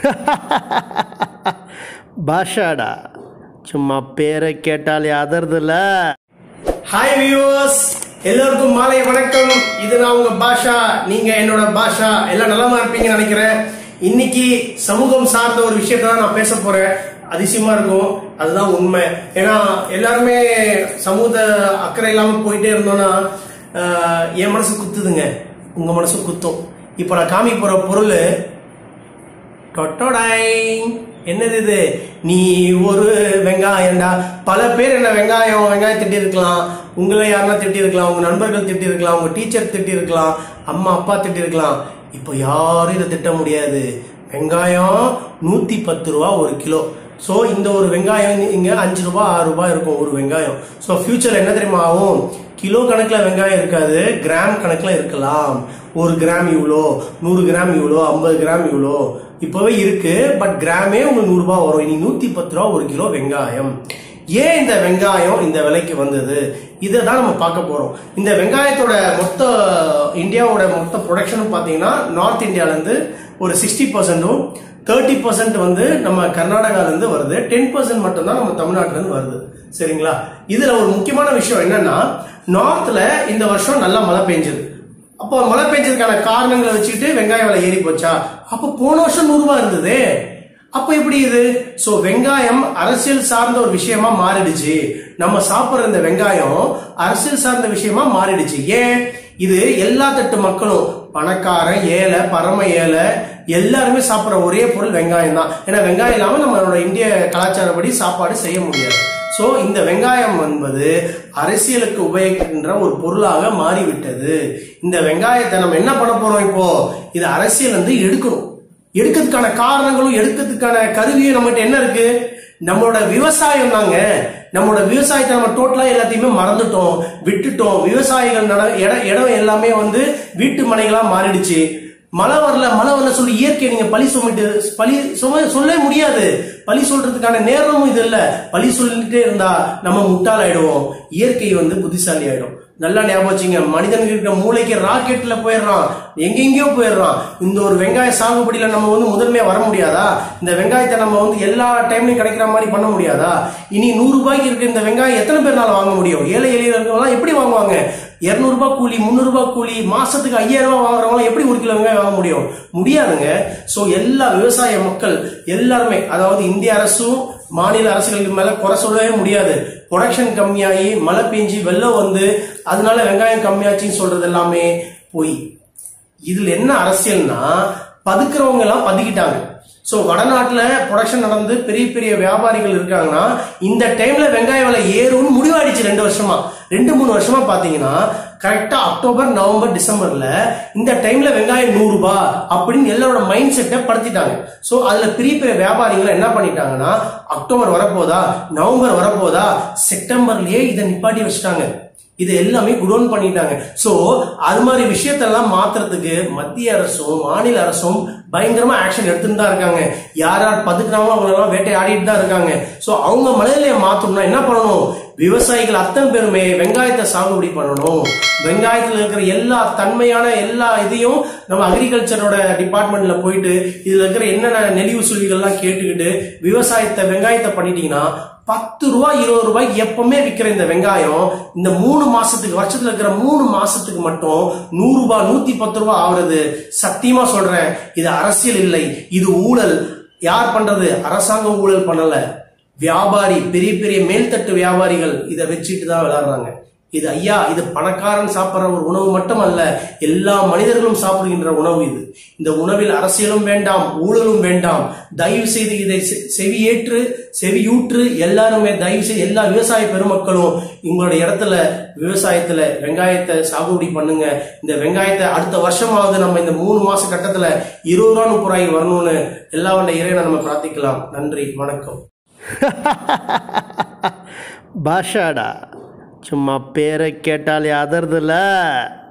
பாஷாடா சும்மா பேரை கேட்டாலே அதறதில்ல ஹாய் வியூவர்ஸ் எல்லோருக்கும் மாலை வணக்கம் இது நான் உங்க பாஷா நீங்க என்னோட பாஷா எல்லாம் நலமா இருப்பீங்கன்னு நினைக்கிறேன் இன்னைக்கு சமூகம் சார்ந்த ஒரு விஷயத்தை தான் நான் பேச போறேன் அதிசயமா இருக்கும் அதுதான் உண்மை ஏன்னா எல்லாருமே சமூக அக்கறை இல்லாம போயிட்டே இருந்தோம்னா ஆஹ், என் மனசு குத்துதுங்க உங்க மனசு குத்தும் இப்போ நான் காமிக்க போற பொருள் டொட்டோடாய் என்னது இது நீ ஒரு வெங்காயம்டா பல பேர் என்ன வெங்காயம் வெங்காயம் திட்டி இருக்கலாம் உங்களை யாருன்னா திட்டி இருக்கலாம் உங்க நண்பர்கள் திட்டி இருக்கலாம் உங்க டீச்சர் திட்டி இருக்கலாம் அம்மா அப்பா திட்டி இருக்கலாம் இப்போ யாரும் இதை திட்ட முடியாது வெங்காயம் நூத்தி பத்து ரூபா ஒரு கிலோ ஸோ இந்த ஒரு வெங்காயம் இங்க அஞ்சு ரூபாய் ஆறு ரூபாய் இருக்கும் ஒரு வெங்காயம் ஸோ ஃபியூச்சர்ல என்ன தெரியுமா ஆகும் கிலோ கணக்கில் வெங்காயம் இருக்காது கிராம் கணக்கில் இருக்கலாம் ஒரு கிராம் இவ்வளோ நூறு கிராம் இவ்வளோ ஐம்பது கிராம் இவ்வளோ இப்போவே இருக்கு பட் கிராமே உங்களுக்கு நூறு ரூபாய் வரும் இனி நூத்தி பத்து ரூபா ஒரு கிலோ வெங்காயம் ஏன் இந்த வெங்காயம் இந்த விலைக்கு வந்தது இதை தான் நம்ம பார்க்க போறோம் இந்த வெங்காயத்தோட மொத்த இந்தியாவோட மொத்த ப்ரொடக்ஷனும் பார்த்தீங்கன்னா நார்த் இந்தியால இருந்து ஒரு சிக்ஸ்டி பர்சன்டும் தேர்ட்டி பர்சன்ட் வந்து நம்ம கர்நாடகால இருந்து வருது டென் பர்சன்ட் மட்டும் தான் நம்ம தமிழ்நாட்டுல இருந்து வருது சரிங்களா இதுல ஒரு முக்கியமான விஷயம் என்னன்னா நார்த்ல இந்த வருஷம் நல்லா மழை பெஞ்சது அப்போ மழை பெஞ்சதுக்கான காரணங்களை வச்சுக்கிட்டு வெங்காய விலை ஏறி போச்சா அப்போ போன வருஷம் நூறு ரூபாய் இருந்தது அப்ப எப்படி இது சோ வெங்காயம் அரசியல் சார்ந்த ஒரு விஷயமா மாறிடுச்சு நம்ம சாப்பிடுற இந்த வெங்காயம் அரசியல் சார்ந்த விஷயமா மாறிடுச்சு ஏன் இது எல்லா தட்டு மக்களும் பணக்காரன் ஏழை பரம ஏழை எல்லாருமே சாப்பிடுற ஒரே பொருள் வெங்காயம் தான் ஏன்னா வெங்காயம் இல்லாம நம்மளோட இந்திய கலாச்சாரப்படி சாப்பாடு செய்ய முடியாது சோ இந்த வெங்காயம் என்பது அரசியலுக்கு உபயோகிக்கின்ற ஒரு பொருளாக மாறிவிட்டது இந்த வெங்காயத்தை நம்ம என்ன பண்ண போறோம் இப்போ இது அரசியல் வந்து எடுக்கணும் எடுக்கிறதுக்கான காரணங்களும் எடுக்கிறதுக்கான கருவியும் நம்மகிட்ட என்ன இருக்கு நம்மளோட விவசாயம் தாங்க நம்மளோட விவசாயத்தை நம்ம டோட்டலா எல்லாத்தையுமே மறந்துட்டோம் விட்டுட்டோம் விவசாயிகள் நட இடம் இடம் எல்லாமே வந்து வீட்டு மனைகளா மாறிடுச்சு மழை வரல மழை வரல சொல்லி இயற்கை நீங்க பழி சுமிட்டு பழி சும சொல்லவே முடியாது பழி சொல்றதுக்கான நேரமும் இது இல்ல பழி சொல்லிட்டே இருந்தா நம்ம முட்டாளாயிடுவோம் இயற்கை வந்து புத்திசாலி ஆயிடும் நல்லா ஞாபகம் வச்சுங்க மனிதனுக்கு இருக்க மூளைக்கு ராக்கெட்ல போயிடுறான் எங்கெங்கயோ போயிடுறான் இந்த ஒரு வெங்காய சாகுபடியில நம்ம வந்து முதன்மையா வர முடியாதா இந்த வெங்காயத்தை நம்ம வந்து எல்லா டைம்லயும் கிடைக்கிற மாதிரி பண்ண முடியாதா இனி நூறு ரூபாய்க்கு இருக்க இந்த வெங்காயம் எத்தனை பேர்னால வாங்க முடியும் ஏழை எளிய இருக்கவங்க எப்படி வாங்குவாங்க இருநூறு ரூபாய் கூலி முந்நூறு ரூபாய் கூலி மாசத்துக்கு ஐயாயிரம் ரூபாய் வாங்குறவங்க எப்படி ஒரு கிலோ வெங்காயம் வாங்க முடியும் முடியாதுங்க சோ எல்லா விவசாய மக்கள் எல்லாருமே அதாவது இந்திய அரசும் மாநில அரசுகளுக்கு மேல குறை சொல்லவே முடியாது ப்ரொடக்ஷன் கம்மியாகி மழை பெஞ்சு வெள்ளம் வந்து அதனால வெங்காயம் கம்மியாச்சுன்னு சொல்றது எல்லாமே பொய் இதுல என்ன அரசியல்னா பதுக்குறவங்க எல்லாம் பதுக்கிட்டாங்க சோ வடநாட்டுல ப்ரொடக்ஷன் நடந்து பெரிய பெரிய வியாபாரிகள் இருக்காங்கன்னா இந்த டைம்ல வெங்காய விலை ஏறும்னு முடிவாயிடுச்சு ரெண்டு வருஷமா ரெண்டு மூணு வருஷமா பாத்தீங்கன்னா கரெக்டா அக்டோபர் நவம்பர் டிசம்பர்ல இந்த டைம்ல வெங்காயம் நூறு ரூபாய் அப்படின்னு எல்லாரோட மைண்ட் செட்டை படுத்திட்டாங்க சோ அதுல பெரிய பெரிய வியாபாரிகள் என்ன பண்ணிட்டாங்கன்னா அக்டோபர் வரப்போதா நவம்பர் வரப்போதா செப்டம்பர்லயே இதை நிப்பாட்டி வச்சுட்டாங்க இது எல்லாமே குடோன் பண்ணிட்டாங்க சோ அது மாதிரி விஷயத்தெல்லாம் மாத்துறதுக்கு மத்திய அரசும் மாநில அரசும் பயங்கரமா ஆக்ஷன் எடுத்துட்டு தான் இருக்காங்க யார் யார் பதுக்குறாங்களோ அவங்க எல்லாம் வேட்டை ஆடிட்டு தான் இருக்காங்க சோ அவங்க மனநிலையை மாத்தணும்னா என்ன பண்ணணும் விவசாயிகள் அத்தனை பேருமே வெங்காயத்தை சாகுபடி பண்ணணும் வெங்காயத்துல இருக்கிற எல்லா தன்மையான எல்லா இதையும் நம்ம அக்ரிகல்ச்சரோட டிபார்ட்மெண்ட்ல போயிட்டு இதுல இருக்கிற என்னென்ன நெளிவு சுழிகள்லாம் கேட்டுக்கிட்டு விவசாயத்தை வெங்காயத்தை பண்ணிட்டீங்கன்னா பத்து ரூபாய் இருபது ரூபாய்க்கு எப்பவுமே விற்கிற இந்த வெங்காயம் இந்த மூணு மாசத்துக்கு வருஷத்துல இருக்கிற மூணு மாசத்துக்கு மட்டும் நூறு ரூபாய் நூத்தி பத்து ரூபாய் ஆகுறது சத்தியமா சொல்றேன் இது அரசியல் இல்லை இது ஊழல் யார் பண்றது அரசாங்கம் ஊழல் பண்ணல வியாபாரி பெரிய பெரிய மேல்தட்டு வியாபாரிகள் இதை வச்சுட்டு தான் விளையாடுறாங்க இது ஐயா இது பணக்காரன் சாப்பிடுற ஒரு உணவு மட்டுமல்ல எல்லா மனிதர்களும் சாப்பிடுகின்ற உணவு இது இந்த உணவில் அரசியலும் வேண்டாம் ஊழலும் வேண்டாம் தயவு செய்து இதை செ- செவியேற்று செவியூற்று எல்லாருமே தயவு செய்து எல்லா விவசாய பெருமக்களும் உங்களோட இடத்துல விவசாயத்துல வெங்காயத்தை சாகுபடி பண்ணுங்க இந்த வெங்காயத்தை அடுத்த வருஷமாவது நம்ம இந்த மூணு மாச கட்டத்துல இருபது ரூபா முப்பது ரூபாய்க்கு வரணும்னு எல்லா வந்த இறைவனை நம்ம பிரார்த்திக்கலாம் நன்றி வணக்கம் பாஷாடா சும்மா பேரை கேட்டாலே அதறதில்ல